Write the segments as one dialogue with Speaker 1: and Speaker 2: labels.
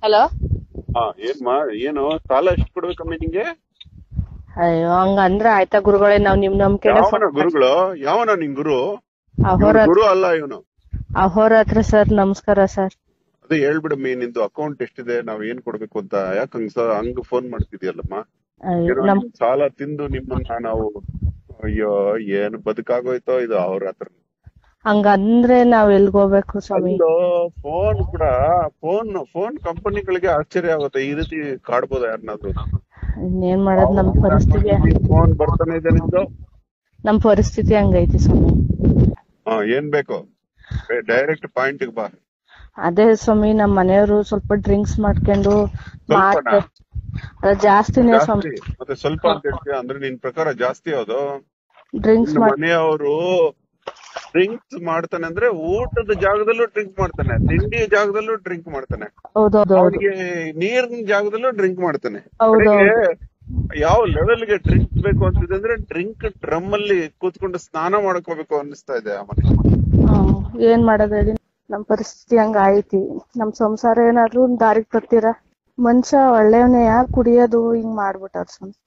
Speaker 1: Hello
Speaker 2: ಹಾ ಏನ್ಮಾ ಏನು ಸಾಲ ಎಷ್ಟು ಕೊಡ್ಬೇಕಮ್ಮ ನಿಂಗೆ
Speaker 1: ಅಯ್ಯೋ ಹಂಗಂದ್ರ ಆಯ್ತಾ ಗುರುಗಳೇ ನಾವ್ ನಿಮ್ ನಂಬಿಕೆನೆ
Speaker 2: ಯಾವನ ಗುರುಗಳು ಯಾವನ ನಿನ್ ಗುರು
Speaker 1: ಅಹೋರ
Speaker 2: ಇವ್ನು ಗುರು ಅಲ್ಲ ಇವನು
Speaker 1: ಅಹೋರಾತ್ರ ಸರ್ ನಮಸ್ಕಾರ ಸರ್
Speaker 2: ಅದೇ ಹೇಳ್ಬಿಡಮ್ಮಿ ನಿಂದು ಅಕೌಂಟ್ ಎಷ್ಟಿದೆ ನಾವ್ ಏನ್ ಕೊಡ್ಬೇಕು ಅಂತ ಯಾಕ ಹಂಗ ಸ- ಹಂಗ ಫೋನ್ ಮಾಡ್ತಿದ್ಯಲ್ಲಮ್ಮ
Speaker 1: ಅಯ್ಯೋ,
Speaker 2: ಏನೋ
Speaker 1: ನಮ್
Speaker 2: ನಿಮ್ ಸಾಲ ತಿಂದು ನಿಮ್ಮನ್ನ ನಾವು ಅಯ್ಯೋ ಏನು ಬದುಕಾಗೋಯ್ತೋ ಇದು ಅವ್ರ ಹತ್ರ
Speaker 1: ಹಂಗಂದ್ರೆ ನಾವ್ ಎಲ್ಗೋಗ್ಬೇಕು ಸ್ವಾಮಿ
Speaker 2: ಒಂದು ಫೋನ್ ಕೂಡ ಫೋನ್ ಫೋನ್ ಕಂಪನಿಗಳಿಗೆ ಆಶ್ಚರ್ಯ ಆಗುತ್ತೆ ಈ ರೀತಿ ಕಾಡ್ಬೋದ ಯಾರನ್ನಾದ್ರು
Speaker 1: ಇನ್ನೇನ್ ಮಾಡೋದ್ ನಮ್ ಪರಿಸ್ಥಿತಿ
Speaker 2: ಫೋನ್ ಬರ್ತಾನೆ ಇದೆ ನಿಮ್ದು
Speaker 1: ನಮ್ ಪರಿಸ್ಥಿತಿ ಹಂಗೈತಿ ಸ್ವಾಮಿ
Speaker 2: ಹಾ ಏನ್ ಬೇಕು ಡೈರೆಕ್ಟ್ ಪಾಯಿಂಟ್ ಬಾ
Speaker 1: ಅದೇ ಸ್ವಾಮಿ ನಮ್ ಮನೆಯವರು ಸ್ವಲ್ಪ ಡ್ರಿಂಕ್ಸ್ ಮಾಡ್ಕೊಂಡು
Speaker 2: ಸ್ವಲ್ಪನಾ?
Speaker 1: ಮಾತ್ ಅಲ್ಲ ಜಾಸ್ತಿನೇ ಸ್ವಾಮಿ
Speaker 2: ಜಾಸ್ತಿ ಮತ್ತೆ ಸ್ವಲ್ಪ ಅಂತ ಹೇಳ್ತೀಯ ಅಂದ್ರೆ ನಿನ್ ಪ್ರಕಾರ ಜಾಸ್ತಿ ಅದು
Speaker 1: ಡ್ರಿಂಕ್ಸ್
Speaker 2: ನಿನ್ನ
Speaker 1: ಮಾಡ್
Speaker 2: ಮನೆಯವರು ಡ್ರಿಂಕ್ಸ್ ಮಾಡ್ತಾನೆ ಅಂದ್ರೆ ಊಟದ ಜಾಗದಲ್ಲೂ ಡ್ರಿಂಕ್ ಮಾಡ್ತಾನೆ ತಿಂಡಿ ಜಾಗದಲ್ಲೂ ಡ್ರಿಂಕ್ ಮಾಡ್ತಾನೆ
Speaker 1: ಹೌದೌದು ಹೌದು
Speaker 2: ಅವನಿಗೆ ನೀರಿನ ಜಾಗದಲ್ಲೂ ಡ್ರಿಂಕ್ ಮಾಡ್ತಾನೆ
Speaker 1: ಹೌದು
Speaker 2: ಕಡೆಗೆ ಯಾವ ಲೆವೆಲ್ಗೆ ಡ್ರಿಂಕ್ ಬೇಕು ಅಂತಿದೆ ಅಂದ್ರೆ ಡ್ರಿಂಕ್ ಡ್ರಮ್ ಅಲ್ಲಿ ಕೂತ್ಕೊಂಡು ಸ್ನಾನ ಮಾಡ್ಕೋಬೇಕು ಅನ್ನಿಸ್ತಾ ಇದೆ ಆ ಮನೆ
Speaker 1: ಹ್ಮ್. ಏನ್ ಮಾಡೋದ್ ಹೇಳಿ ನಮ್ ಪರಿಸ್ಥಿತಿ ಹಂಗ ಐತಿ ನಮ್ ಸಂಸಾರ ಏನಾದ್ರು ಒಂದ್ ದಾರಿಗ್ ತರ್ತೀರಾ ಮನುಷ್ಯ ಒಳ್ಳೆಯವನೇ ಯಾಕೆ ಕುಡಿಯೋದು ಹಿಂಗ್ ಮಾಡ್ಬಿಟ್ಟಾರ ಸ್ವಾಮಿ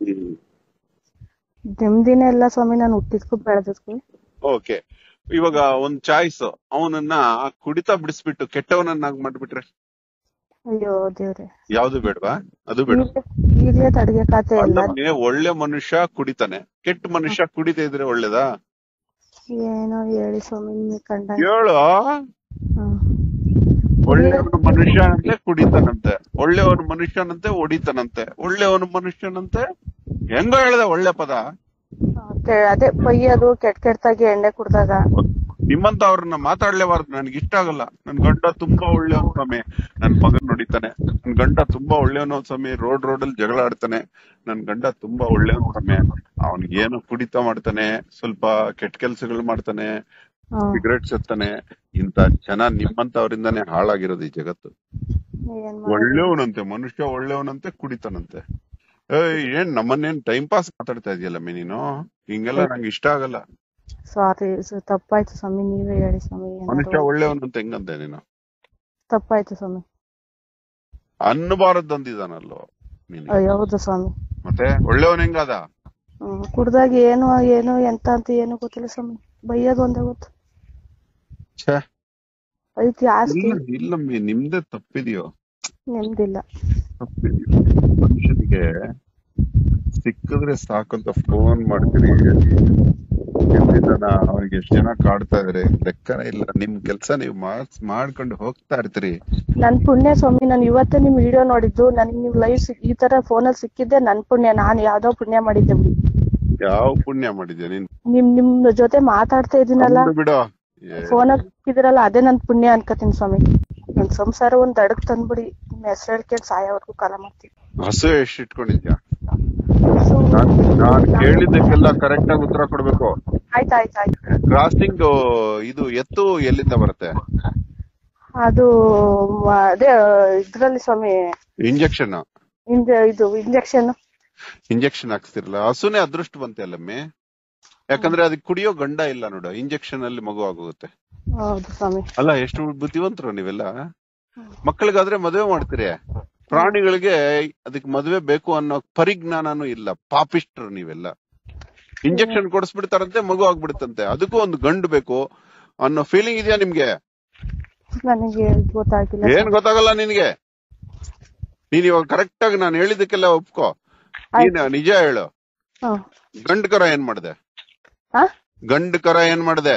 Speaker 1: ನೆಮ್ಮದಿನೇ ಇಲ್ಲ ಸ್ವಾಮಿ ನಾನು ಹುಟ್ಟಿದ್ಕು ಬೆಳೆದದ್ಕು
Speaker 2: ಓಕೆ ಇವಾಗ ಒಂದ್ ಚಾಯ್ಸ್ ಅವನನ್ನ ಕುಡಿತಾ ಬಿಡಿಸ್ಬಿಟ್ಟು ಕೆಟ್ಟವನನ್ನಾಗ್ ಮಾಡ್ಬಿಟ್ರೆ
Speaker 1: ಅಯ್ಯೋ ದೇವ್ರೆ
Speaker 2: ಯಾವ್ದು ಬೇಡವಾ ಅದು ಬೇಡ
Speaker 1: ಈಗ್ಲೇ ಈಗ್ಲೇ ತಡ್ಗೆ ಖಾತೆ ಇಲ್ಲ
Speaker 2: ಅಲ್ಲಮ್ಮೆ, ಒಳ್ಳೆ ಮನುಷ್ಯ ಕುಡಿತಾನೆ ಕೆಟ್ಟ ಮನುಷ್ಯ ಕುಡಿತಾ ಇದ್ರೆ ಒಳ್ಳೇದಾ
Speaker 1: ಏನೋ ಹೇಳಿ ಸ್ವಾಮಿ ನಿಮಗ್ ಕಂಡಂಗೆ
Speaker 2: ಹೇಳು
Speaker 1: ಹ್ಮ್.
Speaker 2: ಒಳ್ಳೆಯವನು ಮನುಷ್ಯನಂತೆ ಕುಡಿತಾನಂತೆ ಒಳ್ಳೆಯವನು ಮನುಷ್ಯನಂತೆ ಹೊಡಿತಾನಂತೆ ಒಳ್ಳೆಯವನು ಮನುಷ್ಯನಂತೆ ಹೆಂಗ ಹೇಳ್ದೆ ಒಳ್ಳೆ ಪದ
Speaker 1: ಕೆ- ಅದೇ ಬೈಯೋದು ಕೆಟ್ಟ ಕೆಟ್ಟದಾಗಿ ಎಣ್ಣೆ ಕುಡ್ದಾಗ
Speaker 2: ನಿಮ್ಮಂತ ಅವ್ರನ್ನ ಮಾತಾಡ್ಲೇಬಾರ್ದು ನನ್ಗೆ ಇಷ್ಟ ಆಗಲ್ಲ ನನ್ ಗಂಡ ತುಂಬಾ ಒಳ್ಳೆಯವನು ಸ್ವಾಮಿ ನನ್ ಮಗನ್ ನೋಡಿತಾನೆ ನನ್ ಗಂಡ ತುಂಬಾ ಒಳ್ಳೆಯವನು ಸ್ವಾಮಿ ರೋಡ್ ರೋಡ್ ಅಲ್ಲಿ ಜಗಳ ಆಡ್ತಾನೆ ನನ್ ಗಂಡ ತುಂಬಾ ಒಳ್ಳೆಯವನು ಸ್ವಾಮಿ ಅವನಿಗೆ ಏನು ಕುಡಿತ ಮಾಡ್ತಾನೆ ಸ್ವಲ್ಪ ಕೆಟ್ಟ ಕೆಲ್ಸಗಳು ಮಾಡ್ತಾನೆ
Speaker 1: ಹ್ಮ್.
Speaker 2: ಸಿಗರೇಟ್ ಸೇರ್ತಾನೆ ಇಂತ ಜನ ನಿಮ್ಮಂತವರಿಂದಾನೇ ಹಾಳಾಗಿರೋದು ಈ ಜಗತ್ತು
Speaker 1: ಏನ್ ಮಾಡೋದು?
Speaker 2: ಒಳ್ಳೆಯವನಂತೆ ಮನುಷ್ಯ ಒಳ್ಳೆಯವನಂತೆ ಕುಡಿತಾನಂತೆ ಏಯ್ ಏನ್ ನಮ್ಮನ್ನೇನ್ ಟೈಮ್ ಪಾಸ್ ಮಾತಾಡ್ತಾ ಇದೆಯಲ್ಲಮ್ಮಿ ನೀನು ಹಿಂಗೆಲ್ಲ ನಂಗೆ ಇಷ್ಟ ಆಗಲ್ಲ
Speaker 1: ಸಾರಿ ತಪ್ಪಾಯ್ತು ಸ್ವಾಮಿ ನೀವೇ ಹೇಳಿ ಸ್ವಾಮಿ
Speaker 2: ಮನುಷ್ಯ
Speaker 1: ಏನಾದ್ರು
Speaker 2: ಒಳ್ಳೆಯವನಂತ ಹೆಂಗಂತೆ ನೀನು
Speaker 1: ತಪ್ಪಾಯ್ತು ಸ್ವಾಮಿ
Speaker 2: ಅನ್ನಬಾರದಂದಿದಾನಲ್ಲೋ ನೀನು
Speaker 1: ಅಯ್ಯೋ ಹೌದು ಸ್ವಾಮಿ
Speaker 2: ಮತ್ತೆ ಒಳ್ಳೆಯವನ್ ಹೆಂಗಾದ
Speaker 1: ಹ್ಮ್ ಕುಡ್ದಾಗ ಏನು ಏನು ಎಂತ ಅಂತ ಏನು ಗೊತ್ತಿಲ್ಲ ಸ್ವಾಮಿ ಬೈಯೋದು ಒಂದೇ ಗೊತ್ತು
Speaker 2: ಛೇ
Speaker 1: ಐತಿ ಆಸ್ತಿ
Speaker 2: ಇಲ್ಲ ಇಲ್ಲಮ್ಮಿ ನಿಮ್ದೇ ತಪ್ಪಿದೆಯೋ
Speaker 1: ನೆಮ್ಮದಿಲ್ಲ
Speaker 2: ತಪ್ಪಿದೆಯೋ ಮನುಷ್ಯನಿಗೆ ಸಿಕ್ಕಿದ್ರೆ ಸಾಕಂತ ಫೋನ್ ಮಾಡ್ತೀರಿ ಎಲ್ಲಿದ್ದಾನ ಅವ್ರಿಗೆ ಎಷ್ಟ್ ಜನ ಕಾಡ್ತಾ ಇದಾರೆ ಲೆಕ್ಕನೇ ಇಲ್ಲ ನಿಮ್ ಕೆಲ್ಸ ನೀವ್ ಮಾಡ್- ಮಾಡ್ಕೊಂಡು ಹೋಗ್ತಾ ಇರ್ತೀರಿ
Speaker 1: ನನ್ ಪುಣ್ಯ ಸ್ವಾಮಿ ನಾನು ಇವತ್ತೇ ನಿಮ್ ವಿಡಿಯೋ ನೋಡಿದ್ದು ನನಗೆ ನೀವು ಲೈವ್ ಈ ತರ ಫೋನಲ್ಲಿ ಸಿಕ್ಕಿದ್ದೆ ನನ್ ಪುಣ್ಯ ನಾನ್ ಯಾವ್ದೋ ಪುಣ್ಯ ಮಾಡಿದ್ದೆ ಬಿಡಿ
Speaker 2: ಯಾವ ಪುಣ್ಯ ಮಾಡಿದ್ಯಾ ನೀನ್
Speaker 1: ನಿಮ್ ನಿಮ್ ಜೊತೆ ಮಾತಾಡ್ತಾ ಇದೀನಲ್ಲ
Speaker 2: ನಮ್ದು ಬಿಡು ಏ,
Speaker 1: ಫೋನಲ್ಲಿ ಸಿಕ್ಕಿದ್ರಲ್ಲ ಅದೇ ನನ್ ಪುಣ್ಯ ಅನ್ಕೋತೀನಿ ಸ್ವಾಮಿ ನನ್ ಸಂಸಾರ ಒಂದ್ ಅಡಗ್ ತಂದ್ಬಿಡಿ ನಿಮ್ ಹೆಸರು ಹೇಳ್ಕೊಂಡು ಸಾಯೋವರೆಗೂ ಕಾಲ ಮಾಡ್ತೀನಿ
Speaker 2: ಹಸು ಎಷ್ಟ್ ಇಟ್ಕೊಂಡಿದ್ಯಾ ನಾನ್ ನಾನ್ ಕೇಳಿದ್ದಕ್ಕೆಲ್ಲ ಕರೆಕ್ಟ್ ಆಗಿ ಉತ್ತರ ಕೊಡ್ಬೇಕು
Speaker 1: ಆಯ್ತು ಆಯ್ತು ಆಯ್ತು
Speaker 2: ಕ್ರಾಸಿಂಗ್ ಇದು ಎತ್ತು ಎಲ್ಲಿಂದ ಬರುತ್ತೆ
Speaker 1: ಅದು ಮ- ಅದೇ ಇದ್ರಲ್ಲಿ ಸ್ವಾಮಿ
Speaker 2: ಇಂಜೆಕ್ಷನ್
Speaker 1: ಇಂಜ ಇದು ಇಂಜೆಕ್ಷನ್
Speaker 2: ಇಂಜೆಕ್ಷನ್ ಹಾಕ್ಸ್ತಿರಲ್ಲ ಹಸುನೇ ಅದೃಷ್ಟವಂತೆ ಅಲ್ಲಮ್ಮೆ ಯಾಕಂದ್ರೆ ಅದಕ್ಕೆ ಕುಡಿಯೋ ಗಂಡ ಇಲ್ಲ ನೋಡು ಇಂಜೆಕ್ಷನ್ ಅಲ್ಲಿ ಮಗು ಆಗೋಗುತ್ತೆ
Speaker 1: ಹೌದು ಸ್ವಾಮಿ
Speaker 2: ಅಲ್ಲ ಎಷ್ಟು ಬುದ್ಧಿವಂತರು ನೀವೆಲ್ಲ ಮಕ್ಕಳಿಗಾದ್ರೆ ಮದುವೆ ಮಾಡ್ತೀರಿ ಪ್ರಾಣಿಗಳಿಗೆ ಅದಕ್ಕೆ ಮದುವೆ ಬೇಕು ಅನ್ನೋ ಪರಿಜ್ಞಾನನೂ ಇಲ್ಲ ಪಾಪಿಷ್ಟ್ರು ನೀವೆಲ್ಲ ಇಂಜೆಕ್ಷನ್ ಕೊಡಿಸ್ಬಿಡ್ತಾರಂತೆ ಮಗು ಆಗ್ಬಿಡುತ್ತಂತೆ ಅದಕ್ಕೂ ಒಂದು ಗಂಡು ಬೇಕು ಅನ್ನೋ ಫೀಲಿಂಗ್ ಇದೆಯಾ ನಿಮ್ಗೆ
Speaker 1: ನನಗೆ ಗೊತ್ತಾಗಿಲ್ಲ
Speaker 2: ಏನ್ ಗೊತ್ತಾಗಲ್ಲ ನಿನ್ಗೆ ನೀನ್ ಇವಾಗ ಕರೆಕ್ಟ್ ಆಗಿ ನಾನು ಹೇಳಿದಕ್ಕೆಲ್ಲ ಒಪ್ಕೋ ನೀನ್ ನಿಜ ಹೇಳು
Speaker 1: ಹ್ಮ್
Speaker 2: ಗಂಡ್ ಕರ ಏನ್ ಮಾಡ್ದೆ
Speaker 1: ಹಾ
Speaker 2: ಗಂಡ್ ಕರ ಏನ್ ಮಾಡ್ದೆ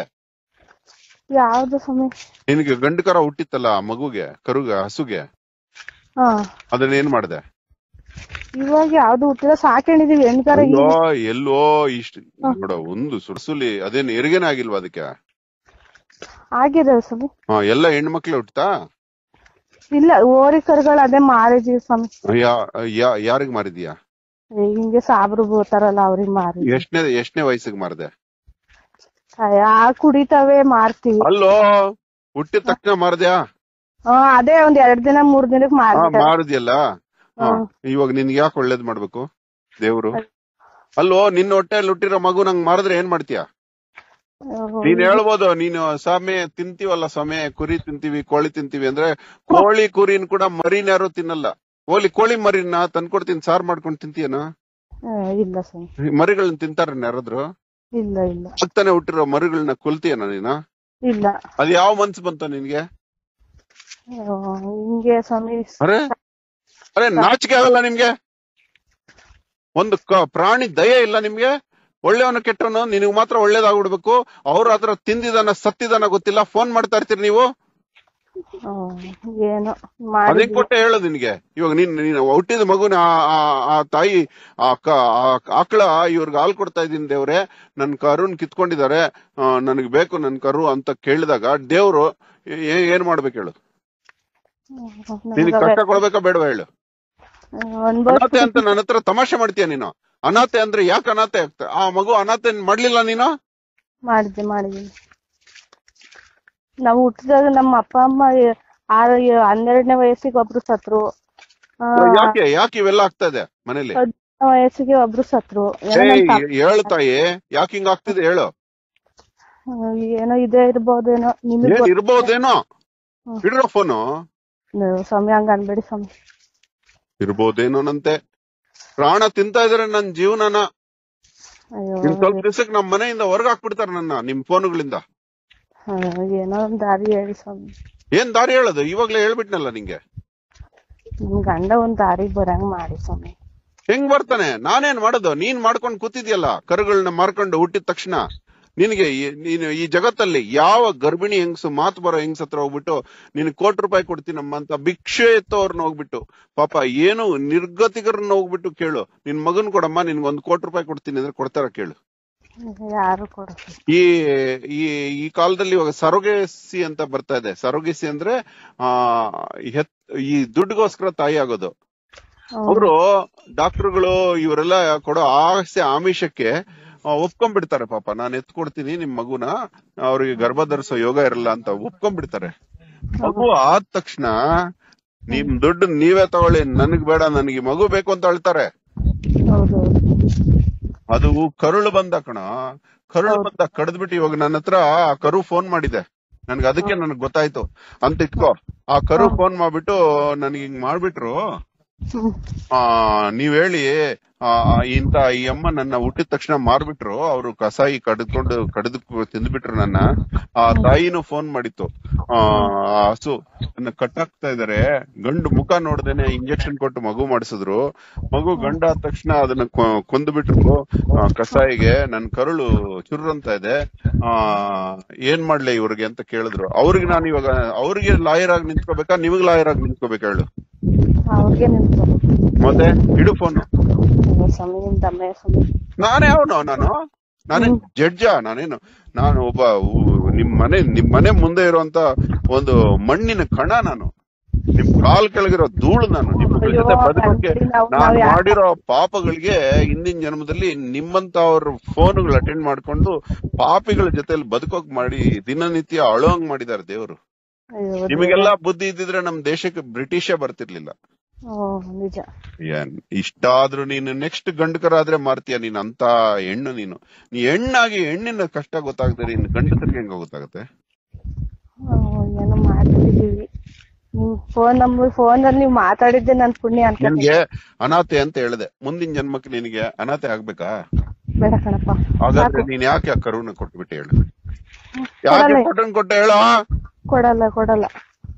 Speaker 1: ಯಾವ್ದು ಸ್ವಾಮಿ
Speaker 2: ನಿನಗೆ ಗಂಡು ಕರ ಹುಟ್ಟಿತ್ತಲ್ಲ ಆ ಮಗುಗೆ ಕರುಗೆ ಹಸುಗೆ
Speaker 1: ಹಾ
Speaker 2: ಅದನ್ನ ಏನ್ ಮಾಡ್ದೆ
Speaker 1: ಇವಾಗ ಯಾವ್ದು ಹುಟ್ಟಿಲ್ಲ ಸಾಕೊಂಡಿದೀವಿ ಹೆಣ್ಗಾರ
Speaker 2: ಎಲ್ಲೋ ಎಲ್ಲೋ ಇಷ್ಟ ನೋಡ ಒಂದು ಸುರ್ಸುಲಿ ಅದೇನ್ ಹೆರಿಗೆನೇ ಆಗಿಲ್ವಾ ಅದಕ್ಕೆ
Speaker 1: ಆಗಿದೆ ಸ್ವಾಮಿ
Speaker 2: ಹಾ ಎಲ್ಲ ಹೆಣ್ಮಕ್ಳು ಹುಟ್ತಾ
Speaker 1: ಇಲ್ಲ ಓರಿ ಕರುಗಳು ಅದೇ ಮಾರಿದೀವಿ ಸ್ವಾಮಿ
Speaker 2: ಯಾ- ಯಾ- ಯಾರಿಗ್ ಮಾರಿದ್ಯಾ
Speaker 1: ಏ, ಹಿಂಗೆ ಸಾಬ್ರು ಬರ್ತಾರಲ್ಲ ಅವ್ರಿಗೆ ಮಾರಿ
Speaker 2: ಎಷ್ಟನೇ ಎಷ್ಟನೇ ವಯಸ್ಸಿಗೆ ಮಾರ್ದೆ
Speaker 1: ಆ ಕುಡಿತಾವೆ ಮಾರ್ತೀವಿ
Speaker 2: ಅಲ್ಲೋ ಹುಟ್ಟಿದ ತಕ್ಷಣ ಮಾರ್ದ್ಯಾ
Speaker 1: ಹಾ ಅದೇ ಒಂದ್ ಎರಡ್ ದಿನ ಮೂರ್ ದಿನಕ್
Speaker 2: ಹಾ
Speaker 1: ಮಾರ್ಬಿಟ್ಟೆ
Speaker 2: ಮಾರಿದ್ಯಲ್ಲ ಹಾ
Speaker 1: ಹ್ಮ್.
Speaker 2: ಇವಾಗ ನಿನ್ಗೆ ಯಾಕೆ ಒಳ್ಳೇದ್ ಮಾಡ್ಬೇಕು ದೇವ್ರು ಅಲ್ಲೋ ನಿನ್ನ ಹೊಟ್ಟೆಯಲ್ಲಿ ಹುಟ್ಟಿರೋ ಮಗು ನಂಗ್ ಮಾರಿದ್ರೆ ಏನ್ ಮಾಡ್ತೀಯಾ ನೀನ್ ಹೇಳ್ಬೋದು ನೀನು ಸಮಯ ತಿಂತೀವಲ್ಲ ಸಮಯ ಕುರಿ ತಿಂತೀವಿ ಕೋಳಿ ತಿಂತೀವಿ ಅಂದ್ರೆ ಕೋಳಿ ಕುರಿನ್ ಕೂಡ ಮರಿನ ಯಾರು ತಿನ್ನಲ್ಲ ಕೋಳಿ ಕೋಳಿ ಮರಿನ ತಂದ್ಕೊಡ್ತೀನಿ ಸಾರ್ ಮಾಡ್ಕೊಂಡ್ ತಿಂತೀಯನ
Speaker 1: ಆ, ಇಲ್ಲ ಸ್ವಾಮಿ
Speaker 2: ಮರಿಗಳನ್ನ ತಿಂತಾರ ಯಾರಾದ್ರು
Speaker 1: ಇಲ್ಲ ಇಲ್ಲ
Speaker 2: ಆಗ್ತಾನೆ ಹುಟ್ಟಿರೋ ಮರಿಗಳನ್ನ ಕೊಲ್ತೀಯನ ನೀನು
Speaker 1: ಇಲ್ಲ
Speaker 2: ಅದ್ ಯಾವ ಮನ್ಸು ಬಂತ ನಿನ್ಗೆ
Speaker 1: ಆ, ಹಿಂಗೆ ಸ್ವಾಮಿ
Speaker 2: ಅರೆ ಅರೆ ನಾಚಿಕೆ ಆಗಲ್ಲ ನಿಮ್ಗೆ ಒಂದು ಕ- ಪ್ರಾಣಿ ದಯೆ ಇಲ್ಲ ನಿಮ್ಗೆ ಒಳ್ಳೆಯವನು ಕೆಟ್ಟವನು ನಿನಗ್ ಮಾತ್ರ ಒಳ್ಳೇದಾಗ್ಬಿಡ್ಬೇಕು ಅವ್ರ ಹತ್ರ ತಿಂದಿದಾನ ಸತ್ತಿದಾನ ಗೊತ್ತಿಲ್ಲ ಫೋನ್ ಮಾಡ್ತಾ ಇರ್ತೀರಿ ನೀವು
Speaker 1: ಆ, ಏನೋ
Speaker 2: ಅದಕ್ಕೆ
Speaker 1: ಮಾಡಿದ್ವಿ
Speaker 2: ಕೊಟ್ಟೆ ಹೇಳು ನಿನ್ಗೆ ಇವಾಗ ನೀನ್ ನೀನು ಹುಟ್ಟಿದ ಮಗುನ ಆ- ಆ- ಆ ತಾಯಿ ಆ ಕ- ಆ ಆಕಳ ಇವ್ರಿಗೆ ಹಾಲು ಕೊಡ್ತಾ ಇದೀನಿ ದೇವ್ರೆ ನನ್ ಕರುನ್ ಕಿತ್ಕೊಂಡಿದ್ದಾರೆ ನನಗ್ ಬೇಕು ನನ್ ಕರು ಅಂತ ಕೇಳಿದಾಗ ದೇವ್ರು ಏ- ಏನ್ ಮಾಡ್ಬೇಕು ಹೇಳು ನಿನಗ್ ಕಷ್ಟ ಕೊಡ್ಬೇಕಾ ಬೇಡವಾ ಹೇಳು ಅನಾಥೆ ಅಂತ ನನ್ನ ಹತ್ರ ತಮಾಷೆ ಮಾಡ್ತೀಯ ನೀನು ಅನಾಥೆ ಅಂದ್ರೆ ಯಾಕೆ ಅನಾಥೆ ಆಗ್ತ ಆ ಮಗು ಅನಾಥೆ ಮಾಡ್ಲಿಲ್ಲ ನೀನು
Speaker 1: ಮಾಡಿದ್ದೆ ಮಾಡಿದ್ದೀನಿ ನಾವು ಹುಟ್ಟಿದಾಗ ನಮ್ಮ ಅಪ್ಪ ಅಮ್ಮ ಎ- ಆರು ಎ- ಹನ್ನೆರಡನೇ ವಯಸ್ಸಿಗೆ ಒಬ್ರು ಸತ್ರು ಆ,
Speaker 2: ಯಾಕೆ ಯಾಕೆ ಇವೆಲ್ಲ ಆಗ್ತಾ ಇದೆ ಮನೇಲಿ
Speaker 1: ಹದಿನೈದನೇ ವಯಸ್ಸಿಗೆ ಒಬ್ರು ಸತ್ರು ಏನೋ
Speaker 2: ಏಯ್
Speaker 1: ನಮ್ ತಾತ-
Speaker 2: ಹೇಳು ತಾಯಿ ಯಾಕೆ ಹಿಂಗ ಆಗ್ತಿದೆ ಹೇಳು
Speaker 1: ಆ, ಏನೋ ಇದೇ ಇರ್ಬೋದೇನೋ ನಿಮಗ್
Speaker 2: ಏನ್ ಇರ್ಬೋದೇನೋ
Speaker 1: ಹ್ಮ್.
Speaker 2: ಇಡ್ರೋ ಫೋನು
Speaker 1: ಗೊತ್ತು ಸ್ವಾಮಿ ಹಂಗ ಅನ್ಬೇಡಿ ಸ್ವಾಮಿ
Speaker 2: ಇರ್ಬೋದೇನೋನಂತೆ ಪ್ರಾಣ ತಿಂತಾ ಇದಾರೆ ನನ್ ಜೀವನನ
Speaker 1: ಅಯ್ಯೋ
Speaker 2: ಇನ್ ಸ್ವಲ್ಪ ದಿವಸಕ್ಕೆ ನಮ್ ಮನೆಯಿಂದ ಹೊರಗ್ ಹಾಕ್ಬಿಡ್ತಾರ ನನ್ನ ನಿಮ್ ಫೋನುಗಳಿಂದ
Speaker 1: ಆ, ಏನೋ ಒಂದ್ ದಾರಿ ಹೇಳಿ ಸ್ವಾಮಿ
Speaker 2: ಏನ್ ದಾರಿ ಹೇಳೋದು ಇವಾಗ್ಲೇ ಹೇಳ್ಬಿಟ್ನಲ್ಲ ನಿಂಗೆ
Speaker 1: ನಿಮ್ ಗಂಡ ಒಂದ್ ದಾರಿ ಬರಂಗ್ ಮಾಡಿ ಸ್ವಾಮಿ
Speaker 2: ಹೆಂಗ್ ಬರ್ತಾನೆ ನಾನೇನ್ ಮಾಡೋದು ನೀನ್ ಮಾಡ್ಕೊಂಡ್ ಕೂತಿದ್ಯಲ್ಲ ಕರುಗಳನ್ನ ಮಾರ್ಕೊಂಡು ಹುಟ್ಟಿದ ತಕ್ಷಣ ನಿನಗೆ ಈ- ನೀನು ಈ ಜಗತ್ತಲ್ಲಿ ಯಾವ ಗರ್ಭಿಣಿ ಹೆಂಗ್ಸು ಮಾತು ಬರೋ ಹೆಂಗ್ಸ್ ಹತ್ರ ಹೋಗ್ಬಿಟ್ಟು ನೀನ್ ಕೋಟಿ ರೂಪಾಯಿ ಕೊಡ್ತೀನಮ್ಮ ಅಂತ ಭಿಕ್ಷೆ ಎತ್ತೋರ್ನ ಹೋಗ್ಬಿಟ್ಟು ಪಾಪ ಏನು ನಿರ್ಗತಿಕರನ್ನ ಹೋಗ್ಬಿಟ್ಟು ಕೇಳು ನಿನ್ ಮಗನ್ ಕೊಡಮ್ಮ ನಿನ್ಗೆ ಒಂದ್ ಕೋಟಿ ರೂಪಾಯಿ ಕೊಡ್ತೀನಿ ಅಂದ್ರೆ ಕೊಡ್ತಾರ ಕೇಳು
Speaker 1: ಯಾರು ಕೊಡ
Speaker 2: ಈ ಈ ಈ ಕಾಲದಲ್ಲಿ ಇವಾಗ ಸರೋಗೆಸಿ ಅಂತ ಬರ್ತಾ ಇದೆ ಸರೋಗೆಸಿ ಅಂದ್ರೆ ಆ ಹೆತ್ ಈ ದುಡ್ಡುಗೋಸ್ಕರ ತಾಯಿ ಆಗೋದು ಅವರು ಡಾಕ್ಟರ್ಗಳು ಇವರೆಲ್ಲ ಕೊಡೋ ಆಸೆ ಆಮಿಷಕ್ಕೆ ಆ, ಒಪ್ಕೊಂಡ್ಬಿಡ್ತಾರೆ ಪಾಪ ನಾನು ಎತ್ಕೊಡ್ತೀನಿ ನಿಮ್ ಮಗುನ ಅವ್ರಿಗೆ ಗರ್ಭ ಧರಿಸೋ ಯೋಗ ಇರಲ್ಲ ಅಂತ ಒಪ್ಕೊಂಡ್ಬಿಡ್ತಾರೆ ಮಗು ಆದ ತಕ್ಷಣ ನಿಮ್ ದುಡ್ಡು ನೀವೇ ತಗೊಳ್ಳಿ ನನಗ್ ಬೇಡ ನನಗೆ ಮಗು ಬೇಕು ಅಂತ ಹೇಳ್ತಾರೆ
Speaker 1: ಹೌದು
Speaker 2: ಅದು ಕರುಳು ಬಂದ ಕಣ ಕರುಳು ಬಂದ ಕಡ್ದ್ಬಿಟ್ಟು ಇವಾಗ ನನ್ನ ಹತ್ರ ಆ ಕರು ಫೋನ್ ಮಾಡಿದೆ ನನ್ಗೆ ಅದಕ್ಕೆ ನನಗ್ ಗೊತ್ತಾಯ್ತು ಅಂತ ಇಟ್ಕೋ ಆ ಕರು ಫೋನ್ ಮಾಡ್ಬಿಟ್ಟು ನನ್ಗೆ ಹಿಂಗ್ ಮಾಡ್ಬಿಟ್ರು
Speaker 1: ಹ್ಮ್
Speaker 2: ಆ ನೀವ್ ಹೇಳಿ ಆ ಇಂತ ಈ ಅಮ್ಮ ನನ್ನ ಹುಟ್ಟಿದ ತಕ್ಷಣ ಮಾರ್ಬಿಟ್ರು ಅವ್ರು ಕಸಾಯಿ ಕಡ್ಕೊಂಡು ಕಡ್ದು ತಿಂದ್ಬಿಟ್ರು ನನ್ನ ಆ ತಾಯಿನೂ ಫೋನ್ ಮಾಡಿತ್ತು ಆ ಆ ಹಸು ನನ್ನ ಕಟ್ಟಾಕ್ತಾ ಇದಾರೆ ಗಂಡು ಮುಖ ನೋಡ್ದೇನೆ ಇಂಜೆಕ್ಷನ್ ಕೊಟ್ಟು ಮಗು ಮಾಡಿಸಿದ್ರು ಮಗು ಗಂಡ ಆದ ತಕ್ಷಣ ಅದನ್ನ ಕೊ- ಕೊಂದ್ಬಿಟ್ರು ಆ, ಕಸಾಯಿಗೆ ನನ್ ಕರುಳು ಚುರ್ರಂತ ಇದೆ ಆ ಏನ್ ಮಾಡ್ಲಿ ಇವ್ರಿಗೆ ಅಂತ ಕೇಳಿದ್ರು ಅವ್ರಿಗೆ ನಾನು ಇವಾಗ ಅವ್ರಿಗೆ ಲಾಯರ್ ಆಗಿ ನಿಂತ್ಕೋಬೇಕಾ ನಿಮಗ್ ಲಾಯರ್ ಆಗಿ ನಿಂತ್ಕೋಬೇಕಾ ಹೇಳು
Speaker 1: ಅವ್ರಿಗೆ ನಿಂತು
Speaker 2: ಮತ್ತೆ ಇಡು ಫೋನ್
Speaker 1: ಅಯ್ಯೋ ಸ್ವಾಮಿ ನಿಮ್ ತಮ್ಮ ಸ್ವಾಮಿ
Speaker 2: ನಾನೇ ಅವನು ನಾನು ನಾನೇನ್ ಜಡ್ಜ ನಾನೇನು ನಾನು ಒಬ್ಬ ಊ- ನಿಮ್ ಮನೆ ನಿಮ್ ಮನೆ ಮುಂದೆ ಇರುವಂತ ಒಂದು ಮಣ್ಣಿನ ಕಣ ನಾನು ನಿಮ್ ಕಾಲ್ ಕೆಳಗಿರೋ ಧೂಳು ನಾನು ನಿಮ್ಗಳ
Speaker 1: ಅಯ್ಯೋ,
Speaker 2: ಜೊತೆ ಬದುಕೋಕೆ
Speaker 1: ಕಣ್ರೀ, ನಾವು-
Speaker 2: ನಾನು
Speaker 1: ನಾವು ಯಾಕೆ-
Speaker 2: ಮಾಡಿರೋ ಪಾಪಗಳಿಗೆ ಹಿಂದಿನ ಜನ್ಮದಲ್ಲಿ ನಿಮ್ಮಂತ ಅವ್ರ ಫೋನ್ಗಳು ಅಟೆಂಡ್ ಮಾಡ್ಕೊಂಡು ಪಾಪಿಗಳ ಜೊತೆಲಿ ಬದುಕೋಕ್ ಮಾಡಿ ದಿನನಿತ್ಯ ಅಳೋಂಗ್ ಮಾಡಿದಾರೆ ದೇವರು
Speaker 1: ಅಯ್ಯೋ
Speaker 2: ನಿಮಗೆಲ್ಲ ಬುದ್ಧಿ ಇದ್ದಿದ್ರೆ ನಮ್ ದೇಶಕ್ಕೆ ಬ್ರಿಟಿಷೇ ಬರ್ತಿರ್ಲಿಲ್ಲ
Speaker 1: ಹ್ಮ್ ನಿಜ
Speaker 2: ಏನ್ ಇಷ್ಟಾದ್ರೂ ನೀನು ನೆಕ್ಸ್ಟ್ ಗಂಡಕರಾದ್ರೆ ಮಾರ್ತೀಯ ನೀನ್ ಅಂತ ಹೆಣ್ಣು ನೀನು ನೀ ಹೆಣ್ಣಾಗಿ ಹೆಣ್ಣಿನ ಕಷ್ಟ ಗೊತ್ತಾಗದೆ ನೀನ್ ಗಂಡಸರಿಗೆ ಹೆಂಗ ಗೊತ್ತಾಗುತ್ತೆ
Speaker 1: ಹ್ಮ್, ಏನೋ ಮಾಡ್ತಿದೀವಿ ನಿಮ್ ಫೋನ್ ನಂಬರ್ ಫೋನ್ ಅಲ್ಲಿ ನೀವು ಮಾತಾಡಿದ್ದೆ ನನ್ ಪುಣ್ಯ ಅನ್ಕೊಂಡೆ
Speaker 2: ನಿನ್ಗೆ ಅನಾಥೆ ಅಂತ ಹೇಳಿದೆ ಮುಂದಿನ ಜನ್ಮಕ್ಕೆ ನಿನಗೆ ಅನಾಥೆ ಆಗ್ಬೇಕಾ
Speaker 1: ಬೇಡ ಕಣಪ್ಪ
Speaker 2: ಹಾಗಾದ್ರೆ ನೀನ್ ಯಾಕೆ ಆ ಕರುನ ಕೊಟ್ಬಿಟ್ಟು ಹೇಳು ಯಾಕೆ
Speaker 1: ಕೊಡಲ್ಲ.
Speaker 2: ಕೊಟ್ಟನ್ ಕೊಟ್ಟೆ ಹೇಳ
Speaker 1: ಕೊಡಲ್ಲ ಕೊಡಲ್ಲ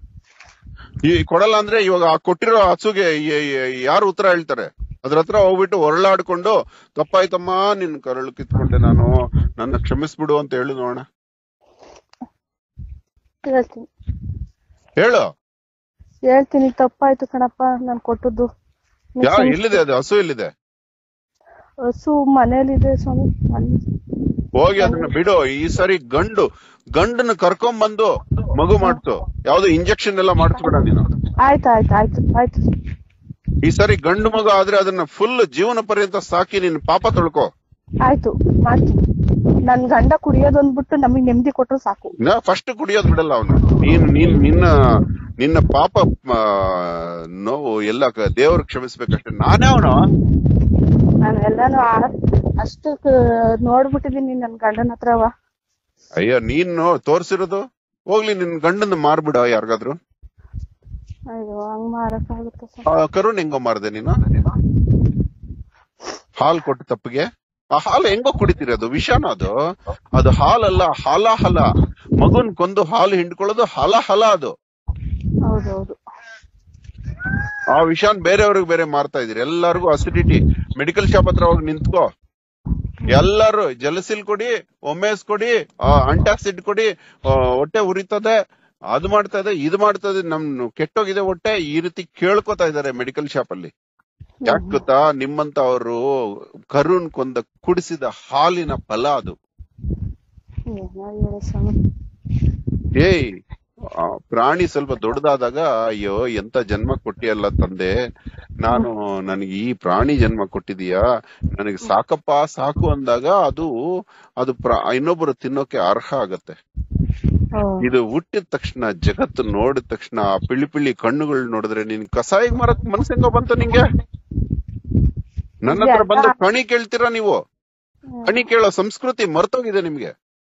Speaker 2: ಈ ಕೊಡಲ್ಲ ಅಂದ್ರೆ ಇವಾಗ ಆ ಕೊಟ್ಟಿರೋ ಹಸುಗೆ ಯ- ಯ- ಯಾರು ಉತ್ತರ ಹೇಳ್ತಾರೆ ಅದ್ರ ಹತ್ರ ಹೋಗ್ಬಿಟ್ಟು ಹೊರಳಾಡ್ಕೊಂಡು ತಪ್ಪಾಯ್ತಮ್ಮ ನಿನ್ ಕರಳು ಕಿತ್ಕೊಂಡೆ ನಾನು ನನ್ನ ಕ್ಷಮಿಸ್ಬಿಡು ಅಂತ ಹೇಳು ನೋಡೋಣ
Speaker 1: ಹೇಳ್ತೀನಿ
Speaker 2: ಹೇಳು
Speaker 1: ಹೇಳ್ತೀನಿ ತಪ್ಪಾಯ್ತು ಕಣಪ್ಪ ನಾನ್ ಕೊಟ್ಟದ್ದು ನೀವ್
Speaker 2: ಯಾ
Speaker 1: ಕ್ಷಮಿಸಿ.
Speaker 2: ಎಲ್ಲಿದೆ ಅದು ಹಸು ಎಲ್ಲಿದೆ
Speaker 1: ಹಸು ಮನೇಲಿದೆ ಸ್ವಾಮಿ ಅಲ್ಲಿ
Speaker 2: ಹೋಗಿ ಅದನ್ನ ಬಿಡು ಈ ಸರಿ ಗಂಡು ಗಂಡನ್ನ ಕರ್ಕೊಂಡ್ ಬಂದು ಮಗು ಮಾಡ್ಸು ಯಾವ್ದು ಇಂಜೆಕ್ಷನ್ ಎಲ್ಲ ಮಾಡಿಸ್ಬೇಡ ನೀನು
Speaker 1: ಆಯ್ತು ಆಯ್ತು ಆಯ್ತು ಆಯ್ತು
Speaker 2: ಈ ಸರಿ ಗಂಡು ಮಗು ಆದ್ರೆ ಅದನ್ನ ಫುಲ್ ಜೀವನ ಪರ್ಯಂತ ಸಾಕಿ ನಿನ್ ಪಾಪ ತೊಳ್ಕೊ
Speaker 1: ಆಯ್ತು ಮಾಡ್ತೀನಿ ನನ್ ಗಂಡ ಕುಡಿಯೋದೊಂದ್ಬಿಟ್ಟು ನಮಗ್ ನೆಮ್ಮದಿ ಕೊಟ್ರು ಸಾಕು
Speaker 2: ಫಸ್ಟ್ ಕುಡಿಯೋದ್ ಬಿಡಲ್ಲ ಅವನು ನೀನ್ ನೀನ್ ನಿನ್ನ ನಿನ್ನ ಪಾಪ ಆ, ನೋವು ಎಲ್ಲ ಕ- ದೇವ್ರು ಕ್ಷಮಿಸ್ಬೇಕಷ್ಟೇ ನಾನೇ ಅವನು
Speaker 1: ನಾನು ಎಲ್ಲಾನು ಆ- ಅಷ್ಟು ಕ- ನೋಡ್ಬಿಟ್ಟಿದೀನಿ ನನ್ ಗಂಡನ ಹತ್ರವ
Speaker 2: ಅಯ್ಯೋ ನೀನು ತೋರ್ಸಿರೋದು ಹೋಗ್ಲಿ ನಿನ್ ಗಂಡನ ಮಾರ್ಬಿಡ ಯಾರಿಗಾದ್ರು
Speaker 1: ಅಯ್ಯೋ ಹಂಗ್ ಮಾರಕ್ ಆಗುತ್ತೆ ಸರ್
Speaker 2: ಆ ಕರುಣ್ ಹೆಂಗೋ ಮಾರ್ದೆ ನೀನು ಹಾಲ್ ಕೊಟ್ಟು ತಪ್ಪಿಗೆ ಆ ಹಾಲು ಹೆಂಗೋ ಕುಡಿತೀರಿ ಅದು ವಿಷಾನ ಅದು ಅದು ಹಾಲಲ್ಲ ಹಾಲ ಹಲ ಮಗುನ್ ಕೊಂದು ಹಾಲು ಹಿಂಡ್ಕೊಳ್ಳೋದು ಹಲ ಹಲ ಅದು
Speaker 1: ಹೌದೌದು
Speaker 2: ಆ ವಿಷಾನ್ ಬೇರೆಯವ್ರಿಗೆ ಬೇರೆ ಮಾರ್ತಾ ಇದೀರಿ ಎಲ್ಲಾರ್ಗು ಅಸಿಡಿಟಿ ಮೆಡಿಕಲ್ ಶಾಪ್ ಹತ್ರ ಹೋಗಿ ನಿಂತ್ಕೋ ಎಲ್ಲಾರು ಜಲಸಿಲ್ ಕೊಡಿ ಒಮ್ಮೆಸ್ ಕೊಡಿ ಅಂಟಾಸಿಡ್ ಕೊಡಿ ಆ, ಹೊಟ್ಟೆ ಉರಿತದೆ ಅದು ಮಾಡ್ತಾ ಇದೆ ಇದು ಮಾಡ್ತಾ ಇದೆ ನಮ್ ಕೆಟ್ಟೋಗಿದೆ ಹೊಟ್ಟೆ ಈ ರೀತಿ ಕೇಳ್ಕೊತಾ ಇದಾರೆ ಮೆಡಿಕಲ್ ಶಾಪ್ ಅಲ್ಲಿ ಯಾಕೆ ಗೊತ್ತಾ ನಿಮ್ಮಂತ ಅವರು ಕರುಣ್ ಕೊಂದ ಕುಡಿಸಿದ ಹಾಲಿನ ಫಲ ಅದು
Speaker 1: ಏನೋ ಹೇಳಿ ಸ್ವಾಮಿ
Speaker 2: ಏಯ್ ಆ ಪ್ರಾಣಿ ಸ್ವಲ್ಪ ದೊಡ್ಡದಾದಾಗ ಅಯ್ಯೋ ಎಂತ ಜನ್ಮ ಕೊಟ್ಟಿಯಲ್ಲ ತಂದೆ ನಾನು ನನಗೆ ಈ ಪ್ರಾಣಿ ಜನ್ಮ ಕೊಟ್ಟಿದೀಯಾ ನನಗೆ ಸಾಕಪ್ಪ ಸಾಕು ಅಂದಾಗ ಅದು ಅದು ಪ್ರಾ- ಇನ್ನೊಬ್ಬರು ತಿನ್ನೋಕೆ ಅರ್ಹ ಆಗತ್ತೆ
Speaker 1: ಹೌದು
Speaker 2: ಇದು ಹುಟ್ಟಿದ ತಕ್ಷಣ ಜಗತ್ತು ನೋಡಿದ ತಕ್ಷಣ ಆ ಪಿಳಿ ಪಿಳಿ ಕಣ್ಣುಗಳು ನೋಡಿದ್ರೆ ನಿನ್ ಕಸಾಯಿಗ್ ಮರಕ್ ಮನ್ಸ್ ಹೆಂಗೋ ಬಂತು ನಿಂಗೆ ನನ್ನ ಹತ್ರ ಬಂದು ಕಣಿ ಕೇಳ್ತೀರಾ ನೀವು ಕಣಿ ಕೇಳೋ ಸಂಸ್ಕೃತಿ ಮರ್ತೋಗಿದೆ ನಿಮ್ಗೆ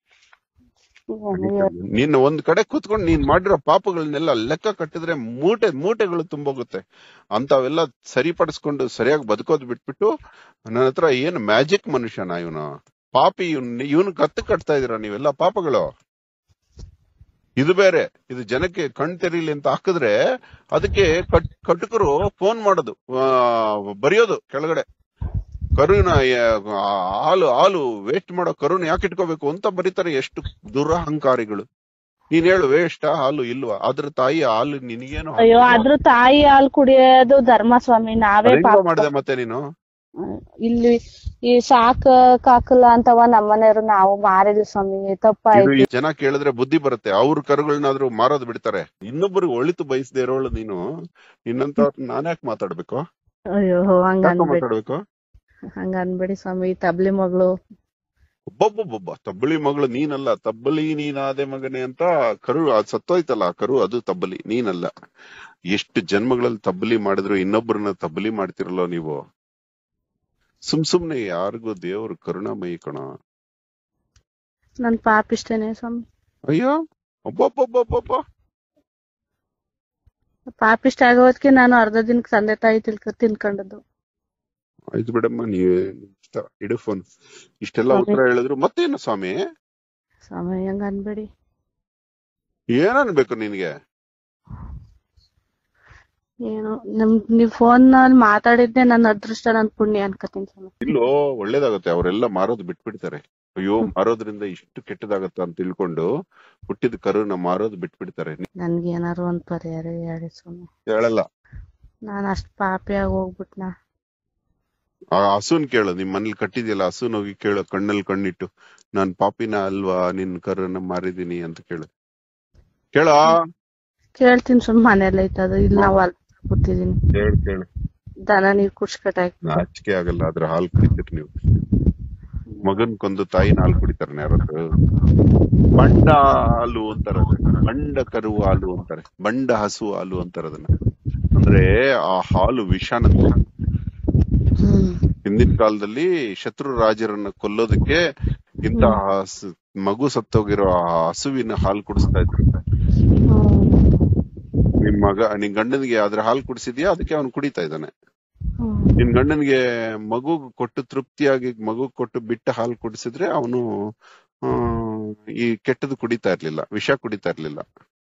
Speaker 1: ಏನೋ ಹೇಳಿ
Speaker 2: ನೀನ್ ಒಂದ್ ಕಡೆ ಕೂತ್ಕೊಂಡು ನೀನ್ ಮಾಡಿರೋ ಪಾಪಗಳನ್ನೆಲ್ಲ ಲೆಕ್ಕ ಕಟ್ಟಿದ್ರೆ ಮೂಟೆ ಮೂಟೆಗಳು ತುಂಬೋಗುತ್ತೆ ಅಂತವೆಲ್ಲ ಸರಿಪಡಿಸ್ಕೊಂಡು ಸರಿಯಾಗಿ ಬದುಕೋದ್ ಬಿಟ್ಬಿಟ್ಟು ನನ್ನ ಹತ್ರ ಏನು ಮ್ಯಾಜಿಕ್ ಮನುಷ್ಯನ ಇವನು ಪಾಪಿ ಇವನ್ ಇವನ್ ಕತ್ತು ಕಟ್ತಾ ಇದೀರ ನೀವೆಲ್ಲ ಪಾಪಗಳು ಇದು ಬೇರೆ ಇದು ಜನಕ್ಕೆ ಕಣ್ ತೆರೀಲಿ ಅಂತ ಹಾಕಿದ್ರೆ ಅದಕ್ಕೆ ಕಟ್ ಕಟುಕರು ಫೋನ್ ಮಾಡೋದು ಆ, ಬರೆಯೋದು ಕೆಳಗಡೆ ಕರುನ ಆ, ಹಾಲು ಹಾಲು ವೇಸ್ಟ್ ಮಾಡೋ ಕರುನ ಯಾಕೆ ಇಟ್ಕೋಬೇಕು ಅಂತ ಬರೀತಾರೆ ಎಷ್ಟು ದುರಹಂಕಾರಿಗಳು ನೀನ್ ಹೇಳು ವೇಸ್ಟ್ ಹಾಲು ಇಲ್ವಾ ಅದ್ರ ತಾಯಿ ಹಾಲು ನಿನಗೇನು
Speaker 1: ಅಯ್ಯೋ ಅದ್ರ ತಾಯಿ ಹಾಲು ಕುಡಿಯೋದು ಧರ್ಮ ಸ್ವಾಮಿ ನಾವೇ
Speaker 2: ಹೆಂಗೋ
Speaker 1: ಪಾಪ
Speaker 2: ಮಾಡಿದೆ ಮತ್ತೆ ನೀನು
Speaker 1: ಇಲ್ಲಿ ಈ ಸಾಕ ಕಾಕಲ್ಲ ಅಂತವ ನಮ್ಮನೆಯವರು ನಾವು ಮಾರಿದ್ವಿ ಸ್ವಾಮಿ
Speaker 2: ಇದು
Speaker 1: ತಪ್ಪಾಯ್ತು
Speaker 2: ಈ ಜನ ಕೇಳಿದ್ರೆ ಬುದ್ಧಿ ಬರುತ್ತೆ ಅವ್ರ ಕರುಗಳನ್ನಾದ್ರೂ ಮಾರೋದ್ ಬಿಡ್ತಾರೆ ಇನ್ನೊಬ್ಬರಿಗೆ ಒಳಿತು ಬಯಸದೇ ಇರೋಳು ನೀನು ನಿನ್ನಂತ ನಾನ್ಯಾಕೆ ಮಾತಾಡ್ಬೇಕು
Speaker 1: ಅಯ್ಯೋ ಹಂಗ
Speaker 2: ಯಾಕೆ
Speaker 1: ಅನ್ಬೇಡಿ
Speaker 2: ಮಾತಾಡ್ಬೇಕು
Speaker 1: ಹಂಗ ಅನ್ಬೇಡಿ ಸ್ವಾಮಿ ತಬ್ಲಿ ಮಗಳು
Speaker 2: ಒಬ್ಬೊಬ್ಬೊಬ್ಬ ತಬ್ಬಲಿ ಮಗಳು ನೀನಲ್ಲ ತಬ್ಬಲಿ ನೀನಾದೆ ಮಗನೇ ಅಂತ ಕರು ಅದ್ ಸತ್ತೋಯ್ತಲ್ಲ ಆ ಕರು ಅದು ತಬ್ಬಲಿ ನೀನಲ್ಲ ಎಷ್ಟು ಜನ್ಮಗಳಲ್ಲಿ ತಬ್ಬಲಿ ಮಾಡಿದ್ರು ಇನ್ನೊಬ್ಬರನ್ನ ತಬ್ಬಲಿ ಮಾಡ್ತಿರಲ್ಲೋ ನೀವು ಸುಮ್ ಸುಮ್ನೆ ಯಾರಿಗೂ ದೇವ್ರು ಕರುಣಾಮಯಿ ಕಣ
Speaker 1: ನನ್ ಪಾಪಿಷ್ಟೇನೆ ಸ್ವಾಮಿ
Speaker 2: ಅಯ್ಯೋ ಒಬ್ಬೊಬ್ಬೊಬ್ಬೊಬ್ಬ
Speaker 1: ಪಾಪಿಷ್ಟ ಆಗೋದಕ್ಕೆ ನಾನು ಅರ್ಧ ದಿನಕ್ಕೆ ತಂದೆ ತಾಯಿ ತಿಳ್ಕ ತಿನ್ಕೊಂಡದ್ದು
Speaker 2: ಆಯ್ತು ಬಿಡಮ್ಮ ನೀವೇ ಇಷ್ಟ ಇಡು ಫೋನ್ ಇಷ್ಟೆಲ್ಲ
Speaker 1: ಸ್ವಾಮಿ.
Speaker 2: ಉತ್ತರ ಹೇಳಿದ್ರು ಮತ್ತೇನು ಸ್ವಾಮಿ
Speaker 1: ಸ್ವಾಮಿ ಹಂಗ ಅನ್ಬೇಡಿ
Speaker 2: ಏನನ್ಬೇಕು ನಿನ್ಗೆ
Speaker 1: ಏನು ನಮ್ ನೀವ್ ಫೋನ್ ನಲ್ಲಿ ಮಾತಾಡಿದ್ದೆ ನನ್ನ ಅದೃಷ್ಟ ನನ್ ಪುಣ್ಯ ಅನ್ಕೋತೀನಿ ಸ್ವಾಮಿ
Speaker 2: ಇಲ್ಲೋ ಒಳ್ಳೇದಾಗತ್ತೆ ಅವರೆಲ್ಲ ಮಾರೋದು ಬಿಟ್ಬಿಡ್ತಾರೆ ಅಯ್ಯೋ ಮಾರೋದ್ರಿಂದ ಇಷ್ಟು ಕೆಟ್ಟದಾಗತ್ತ ಅಂತ ತಿಳ್ಕೊಂಡು ಹುಟ್ಟಿದ ಕರುನ ಮಾರೋದು ಬಿಟ್ಬಿಡ್ತಾರೆ
Speaker 1: ನನ್ಗೆ ಏನಾರು ಒಂದ್ ಪರಿಹಾರ ಹೇಳಿ ಸ್ವಾಮಿ
Speaker 2: ಹೇಳಲ್ಲ
Speaker 1: ನಾನ್ ಅಷ್ಟ್ ಪಾಪಿಯಾಗಿ ಹೋಗ್ಬಿಟ್ನಾ
Speaker 2: ಆ ಹಸುನ್ ಕೇಳು ನಿಮ್ ಮನೇಲಿ ಕಟ್ಟಿದ್ಯಲ್ಲ ಹಸುನ್ ಹೋಗಿ ಕೇಳು ಕಣ್ಣಲ್ಲಿ ಕಣ್ಣಿಟ್ಟು ನಾನ್ ಪಾಪಿನ ಅಲ್ವಾ ನಿನ್ ಕರುನ ಮಾರಿದೀನಿ ಅಂತ ಕೇಳು ಕೇಳ
Speaker 1: ಕೇಳ್ತೀನಿ ಸ್ವಾಮಿ ಮನೇಲಿ ಐತದು ಇಲ್ಲಿ ನಾವ್ ಅಲ್ಲಿ ಕೂತಿದೀನಿ
Speaker 2: ಕೇಳು ಕೇಳು
Speaker 1: ದನ ನೀರ್ ಕುಡ್ಸ್ಕಟಾಕಿ
Speaker 2: ನಾಚಿಕೆ ಆಗಲ್ಲ ಅದ್ರ ಹಾಲು ಕುಡಿತೀರಿ ನೀವು ಮಗನ್ ಕೊಂದು ತಾಯಿನ ಹಾಲು ಕುಡಿತಾರ ಯಾರಾದ್ರು ಬಂಡ ಹಾಲು ಅಂತಾರ ಅದನ್ನ. ಬಂಡ ಕರು ಹಾಲು ಅಂತಾರೆ ಬಂಡ ಹಸು ಹಾಲು ಅಂತಾರ ಅದನ್ನ ಅಂದ್ರೆ ಆ ಹಾಲು ವಿಷಾನಂತೆ
Speaker 1: ಹ್ಮ್
Speaker 2: ಹಿಂದಿನ ಕಾಲದಲ್ಲಿ ಶತ್ರು ರಾಜರನ್ನ ಕೊಲ್ಲೋದಕ್ಕೆ ಇಂತಹ ಹಸು- ಮಗು ಸತ್ತೋಗಿರೋ ಆ ಹಸುವಿನ ಹಾಲು ಕುಡಿಸ್ತಾ ಇದ್ರು
Speaker 1: ಹ್ಮ್
Speaker 2: ನಿಮ್ ಮಗ ನಿನ್ ಗಂಡನಿಗೆ ಅದ್ರ ಹಾಲು ಕುಡಿಸಿದ್ಯಾ ಅದಕ್ಕೆ ಅವ್ನು ಕುಡಿತಾ ಇದ್ದಾನೆ
Speaker 1: ಹ್ಮ್
Speaker 2: ನಿನ್ ಗಂಡನಿಗೆ ಮಗು ಕೊಟ್ಟು ತೃಪ್ತಿಯಾಗಿ ಮಗು ಕೊಟ್ಟು ಬಿಟ್ಟ ಹಾಲು ಕುಡಿಸಿದ್ರೆ ಅವನು ಈ ಕೆಟ್ಟದ್ದು ಕುಡಿತಾ ಇರ್ಲಿಲ್ಲ ವಿಷ ಕುಡಿತಾ ಇರ್ಲಿಲ್ಲ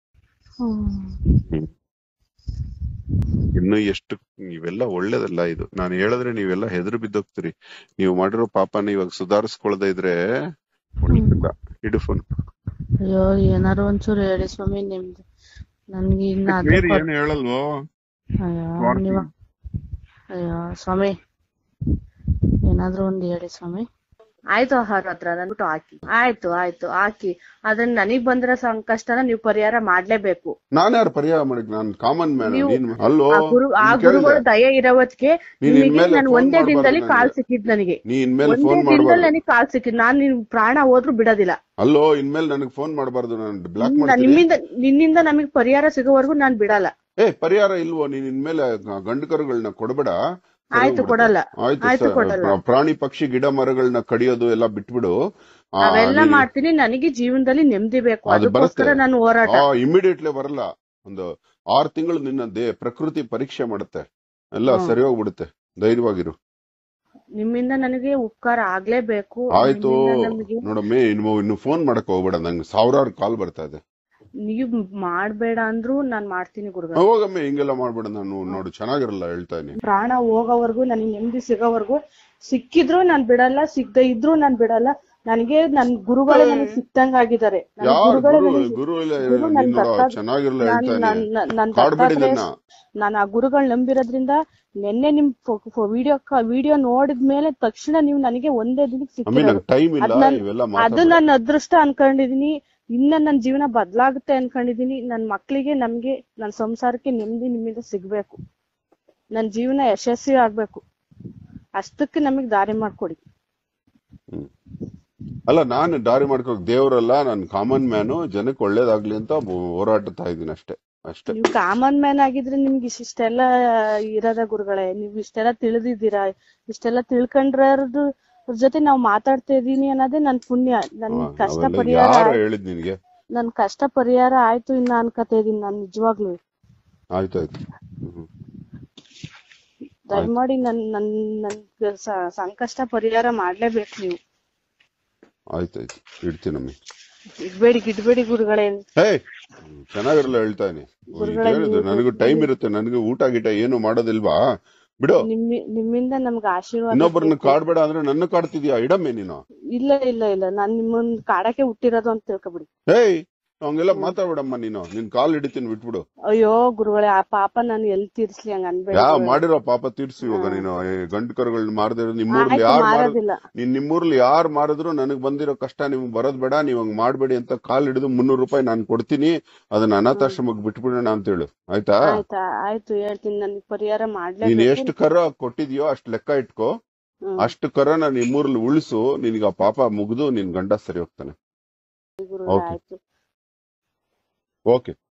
Speaker 1: ಹ್ಮ್
Speaker 2: ಇನ್ನು ಎಷ್ಟು ಇವೆಲ್ಲ ಒಳ್ಳೇದಲ್ಲ ಇದು ನಾನು ಹೇಳಿದ್ರೆ ನೀವೆಲ್ಲ ಹೆದರು ಬಿದ್ದೋಗ್ತೀರಿ ನೀವು ಮಾಡಿರೋ ಪಾಪನ ಇವಾಗ ಸುಧಾರಿಸ್ಕೊಳ್ದೇ ಇದ್ರೆ ಒಳ್ಳೇದಿಲ್ಲ ಇಡು ಫೋನ್
Speaker 1: ಅಯ್ಯೋ ಏನಾರು ಒಂಚೂರು ಹೇಳಿ ಸ್ವಾಮಿ ನಿಮ್ದು ನನ್ಗೆ ಇನ್ನ ಅದೇ
Speaker 2: ಬೇರೆ
Speaker 1: ಪರ್-
Speaker 2: ಏನು ಹೇಳಲ್ವೋ
Speaker 1: ಅಯ್ಯೋ
Speaker 2: ಮಾಡ್ತೀನಿ.
Speaker 1: ನೀವ ಅಯ್ಯೋ ಸ್ವಾಮಿ ಏನಾದ್ರು ಒಂದ್ ಹೇಳಿ ಸ್ವಾಮಿ ಆಯ್ತು ಅವ್ರ ಹತ್ರ ನನ್ಬಿಟ್ಟು ಹಾಕಿ ಆಯ್ತು ಆಯ್ತು ಹಾಕಿ ಅದನ್ನ ನನಗ್ ಬಂದಿರೋ ಸಂಕಷ್ಟನ ನೀವು ಪರಿಹಾರ ಮಾಡ್ಲೇಬೇಕು
Speaker 2: ನಾನು ಯಾರು ಪರಿಹಾರ ಮಾಡಿದ್ ನಾನು ಕಾಮನ್ ಮ್ಯಾನ್
Speaker 1: ನೀವು-
Speaker 2: ನೀನ್ ಅಲ್ಲೋ
Speaker 1: ಆ ಗುರು ಆ
Speaker 2: ನೀನ್ ಕೇಳಿದೆ.
Speaker 1: ಗುರುಗಳು ದಯ ಇರೋವತ್ಗೆ
Speaker 2: ನೀನ್
Speaker 1: ನಿಮಗೆ
Speaker 2: ಇನ್ಮೇಲೆ
Speaker 1: ನಾನು
Speaker 2: phone
Speaker 1: ಒಂದೇ
Speaker 2: ಮಾಡ್ಬಾರ್ದು
Speaker 1: ದಿನದಲ್ಲಿ
Speaker 2: ನನಗೆ.
Speaker 1: ಕಾಲ್ ಸಿಕ್ಕಿದ್ ನನಗೆ
Speaker 2: ನೀ ಇನ್ಮೇಲೆ
Speaker 1: ಒಂದೇ
Speaker 2: ಫೋನ್
Speaker 1: ದಿನದಲ್ಲಿ
Speaker 2: ಮಾಡಬಾರ್ದು
Speaker 1: ನನಗೆ ಕಾಲ್ ಸಿಕ್ಕಿದ್ ನಾನ್ ನಿನ್ ಪ್ರಾಣ ಹೋದ್ರು ಬಿಡೋದಿಲ್ಲ
Speaker 2: ಅಲ್ಲೋ ಇನ್ಮೇಲೆ ನನಗೆ ಫೋನ್ ಮಾಡಬಾರ್ದು ನಾನು ಬ್ಲಾಕ್
Speaker 1: ನಾನ್
Speaker 2: ಮಾಡ್ತೀನಿ
Speaker 1: ನಿಮ್ಮಿಂದ ನಿನ್ನಿಂದ ನಮಗ್ ಪರಿಹಾರ ಸಿಗೋವರೆಗೂ ನಾನ್ ಬಿಡಲ್ಲ
Speaker 2: ಏ ಪರಿಹಾರ ಇಲ್ವೋ ನೀನ್ ಇನ್ಮೇಲೆ ಗಂಡು ಕರುಗಳನ್ನ ಕೊಡಬೇಡ
Speaker 1: ಆಯ್ತು ಕೊಡಲ್ಲ
Speaker 2: ಆಯ್ತು
Speaker 1: ಆಯ್ತು
Speaker 2: ಸರ್.
Speaker 1: ಕೊಡಲ್ಲ.
Speaker 2: ಪ್ರ- ಪ್ರಾಣಿ ಪಕ್ಷಿ ಗಿಡ ಮರಗಳನ್ನ ಕಡಿಯೋದು ಎಲ್ಲ ಬಿಟ್ಬಿಡು ಆ,
Speaker 1: ಅವೆಲ್ಲ
Speaker 2: ನೀನು-
Speaker 1: ಮಾಡ್ತೀನಿ ನನಗೆ ಜೀವನದಲ್ಲಿ ನೆಮ್ಮದಿ ಬೇಕು
Speaker 2: ಅದು
Speaker 1: ಅದಕ್ಕೋಸ್ಕರ
Speaker 2: ಬರುತ್ತೆ.
Speaker 1: ನಾನು ಹೋರಾಟ
Speaker 2: ಆ ಇಮಿಡಿಯೇಟ್ಲಿ ಬರಲ್ಲ ಒಂದು ಆರು ತಿಂಗಳು ನಿನ್ನ ದೇ ಪ್ರಕೃತಿ ಪರೀಕ್ಷೆ ಮಾಡುತ್ತೆ ಎಲ್ಲ
Speaker 1: ಹ್ಮ್.
Speaker 2: ಸರಿ ಹೋಗ್ಬಿಡುತ್ತೆ ಧೈರ್ಯವಾಗಿರು
Speaker 1: ನಿಮ್ಮಿಂದ ನನಗೆ ಉಪಕಾರ ಆಗ್ಲೇಬೇಕು
Speaker 2: ಆಯ್ತು
Speaker 1: ನಿಮ್ಮಿಂದ ನಮ್ಗೆ
Speaker 2: ನೋಡಮ್ಮೆ ಇನ್ನು ಇನ್ನು ಫೋನ್ ಮಾಡಕ್ ಹೋಗ್ಬೇಡ ನಂಗೆ ಸಾವಿರಾರು ಕಾಲ್ ಬರ್ತಾ ಇದೆ
Speaker 1: ನೀವ್ ಮಾಡ್ಬೇಡ ಅಂದ್ರು ನಾನ್ ಮಾಡ್ತೀನಿ ಗುರುಗಳ
Speaker 2: ಹೋಗಮ್ಮೆ ಹಿಂಗೆಲ್ಲ ಮಾಡ್ಬೇಡ ನಾನು ನೋಡು ಚೆನ್ನಾಗಿರಲ್ಲ ಹೇಳ್ತಾ ಇದೀನಿ
Speaker 1: ಪ್ರಾಣ ಹೋಗೋವರೆಗೂ ನನಗೆ ನೆಮ್ಮದಿ ಸಿಗೋವರೆಗೂ ಸಿಕ್ಕಿದ್ರು ನಾನ್ ಬಿಡಲ್ಲ ಸಿಗದೆ ಇದ್ರು ನಾನ್ ಬಿಡಲ್ಲ ನನಗೆ ನನ್ ಗುರುಗಳೇ ನನಗೆ ಸಿಕ್ತಂಗ ಆಗಿದ್ದಾರೆ ನನ್
Speaker 2: ಯಾರು
Speaker 1: ಗುರುಗಳೇ
Speaker 2: ಗುರು
Speaker 1: ನನಗೆ
Speaker 2: ಗುರು ಇಲ್ಲ
Speaker 1: ಗುರು ನನ್
Speaker 2: ನೀನ್ ನೋಡು
Speaker 1: ದತ್ತಾತ್ರೇಯ-
Speaker 2: ಚೆನ್ನಾಗಿರಲ್ಲ
Speaker 1: ನಾನ್
Speaker 2: ಹೇಳ್ತಾ
Speaker 1: ನನ್
Speaker 2: ಇದೀನಿ
Speaker 1: ನನ್- ನನ್
Speaker 2: ಕಾಡ್ಬೇಡಿ
Speaker 1: ದತ್ತಾತ್ರೇಯ
Speaker 2: ಇದನ್ನ
Speaker 1: ನಾನು ಆ ಗುರುಗಳ್ ನಂಬಿರೋದ್ರಿಂದ ನಿನ್ನೆ ನಿಮ್ ವಿಡಿಯೋ ವಿಡಿಯೋ ನೋಡಿದ್ಮೇಲೆ ತಕ್ಷಣ ನೀವು ನನಗೆ ಒಂದೇ ದಿನಕ್ಕೆ
Speaker 2: ಅಮ್ಮಿ
Speaker 1: ಸಿಕ್ಕಿರೋದು
Speaker 2: ನಂಗೆ ಟೈಮ್ ಇಲ್ಲ
Speaker 1: ಅದ್ ನನ್-
Speaker 2: ಇವೆಲ್ಲ
Speaker 1: ಅದು
Speaker 2: ಮಾತಾಡ
Speaker 1: ನನ್ನ ಅದೃಷ್ಟ ಅನ್ಕೊಂಡಿದೀನಿ ಇನ್ನ ನನ್ನ ಜೀವನ ಬದಲಾಗುತ್ತೆ ಅನ್ಕೊಂಡಿದೀನಿ ನನ್ ಮಕ್ಳಿಗೆ ನಮ್ಗೆ ನನ್ ಸಂಸಾರಕ್ಕೆ ನೆಮ್ಮದಿ ನಿಮ್ಮಿಂದ ಸಿಗ್ಬೇಕು ನನ್ ಜೀವನ ಯಶಸ್ವಿ ಆಗ್ಬೇಕು ಅಷ್ಟಕ್ಕೆ ನಮಗ್ ದಾರಿ ಮಾಡ್ಕೊಡಿ
Speaker 2: ಅಲ್ಲ ನಾನು ದಾರಿ ಮಾಡ್ಕೋ ದೇವರಲ್ಲ ನಾನು ಕಾಮನ್ ಮ್ಯಾನು ಜನಕ್ಕೆ ಒಳ್ಳೇದಾಗ್ಲಿ ಅಂತ ಹೋರಾಡ್ತಾ ಇದ್ದೀನಿ ಅಷ್ಟೇ ಅಷ್ಟೇ
Speaker 1: ನೀವು ಕಾಮನ್ ಮ್ಯಾನ್ ಆಗಿದ್ರೆ ನಿಮ್ಗೆ ಇಷ್ಟೆಲ್ಲ ಇರದ ಗುರುಗಳೇ ನೀವ್ ಇಷ್ಟೆಲ್ಲ ತಿಳಿದಿದ್ದೀರಾ ಇಷ್ಟೆಲ್ಲ ತಿಳ್ಕೊಂಡ್ರದು ಜೊತೆ ನಾವ್ ಮಾತಾಡ್ತಾ ಇದೀನಿ ಅನ್ನೋದೇ ನನ್ ಪುಣ್ಯ ನನ್
Speaker 2: ಹಾ,
Speaker 1: ಕಷ್ಟ
Speaker 2: ಅವೆಲ್ಲ
Speaker 1: ಪರಿಹಾರ
Speaker 2: ಯಾರು
Speaker 1: ಆಯ್ತು.
Speaker 2: ಹೇಳಿದ್ ನಿನ್ಗೆ
Speaker 1: ನನ್ ಕಷ್ಟ ಪರಿಹಾರ ಆಯ್ತು ಇನ್ನ ಅನ್ಕತಾ ಇದೀನಿ ನಾನ್ ನಿಜವಾಗ್ಲೂ
Speaker 2: ಆಯ್ತಾಯ್ತು ಹ್ಮ್.
Speaker 1: ದಯಮಾಡಿ ನನ್ ನನ್ ನನ್ ಸ- ಸಂಕಷ್ಟ ಪರಿಹಾರ ಮಾಡ್ಲೇಬೇಕು ನೀವು
Speaker 2: ಆಯ್ತಾಯ್ತು ಇಡ್ತೀನಮ್ಮಿ
Speaker 1: ಇಡ್ಬೇಡಿ ಗಿಡ್ಬೇಡಿ ಗುರುಗಳೇ
Speaker 2: ಹೇ ಚೆನ್ನಾಗಿರಲ್ಲ ಹೇಳ್ತಾ ಇದೀನಿ
Speaker 1: ಗುರುಗಳೇ,
Speaker 2: ಇದೇನಿದು
Speaker 1: ನೀವು-
Speaker 2: ನನಗೂ ಟೈಮ್ ಇರುತ್ತೆ ನನಗೆ ಊಟ ಗೀಟ ಏನು ಮಾಡೋದಿಲ್ವಾ ಬಿಡು
Speaker 1: ನಿಮ್ಮಿ ನಿಮ್ಮಿಂದ ನಮ್ಗೆ ಆಶೀರ್ವಾದ
Speaker 2: ಇನ್ನೊಬ್ಬರನ್ನ
Speaker 1: ಬೇಕು.
Speaker 2: ಕಾಡ್ಬೇಡ ಅಂದ್ರೆ ನನ್ನ ಕಾಡ್ತಿದ್ಯಾ ಇಡಮ್ಮೆ ನೀನು
Speaker 1: ಇಲ್ಲ ಇಲ್ಲ ಇಲ್ಲ ನಾನ್ ನಿಮ್ಮನ್ ಕಾಡಕ್ಕೆ ಹುಟ್ಟಿರೋದು ಅಂತ ತಿಳ್ಕೊಬಿಡಿ
Speaker 2: ಹೇಯ್ ಹಂಗೆಲ್ಲ ಮಾತಾಡ್ಬೇಡಮ್ಮ ನೀನು ನಿನ್ ಕಾಲ್ ಹಿಡಿತೀನಿ ಬಿಟ್ಬಿಡು
Speaker 1: ಅಯ್ಯೋ ಗುರುಗಳೇ ಆ ಪಾಪ ನಾನು ಎಲ್ ತೀರ್ಸ್ಲಿ ಹಂಗ ಅನ್ಬೇಡಿ
Speaker 2: ಯಾ
Speaker 1: ಗುರುಗಳೇ.
Speaker 2: ಮಾಡಿರೋ ಪಾಪ ತೀರ್ಸು ಇವಾಗ ನೀನು ಈ ಗಂಡು ಕರುಗಳನ್ನ ಮಾರದಿರೋ ನಿಮ್ಮೂರ್ಲಿ
Speaker 1: ಆಯ್ತು
Speaker 2: ಯಾರು ಮಾರ
Speaker 1: ಮಾರೋದಿಲ್ಲ
Speaker 2: ನೀನ್ ನಿಮ್ಮೂರ್ಲಿ ಯಾರು ಮಾರಿದ್ರು ನನಗ್ ಬಂದಿರೋ ಕಷ್ಟ ನಿಮ್ಗೆ ಬರೋದ್ ಬೇಡ ನೀವ್ ಹಂಗ್ ಮಾಡ್ಬೇಡಿ ಅಂತ ಕಾಲ್ ಹಿಡಿದು ಮುನ್ನೂರು ರೂಪಾಯಿ ನಾನ್ ಕೊಡ್ತೀನಿ ಅದನ್ನ ಅನಾಥಾಶ್ರಮಕ್ಕೆ ಬಿಟ್ಬಿಡೋಣ ಅಂತ ಹೇಳು ಆಯ್ತಾ
Speaker 1: ಆಯ್ತಾ ಆಯ್ತು ಹೇಳ್ತೀನಿ ನನ್ಗೆ ಪರಿಹಾರ
Speaker 2: ನೀನ್
Speaker 1: ಮಾಡ್ಲೇಬೇಕು
Speaker 2: ಎಷ್ಟು ಕರ ಕೊಟ್ಟಿದ್ಯೋ ಅಷ್ಟ್ ಲೆಕ್ಕ ಇಟ್ಕೋ
Speaker 1: ಹ್ಮ್.
Speaker 2: ಅಷ್ಟು ಕರನ ನಿಮ್ಮೂರ್ಲಿ ಉಳಿಸು ನಿನ್ಗೆ ಆ ಪಾಪ ಮುಗಿದು ನಿನ್ ಗಂಡ ಸರಿ ಹೋಗ್ತಾನೆ
Speaker 1: ಗುರುಗಳೇ
Speaker 2: Okay.
Speaker 1: ಆಯ್ತು
Speaker 2: ಓಕೆ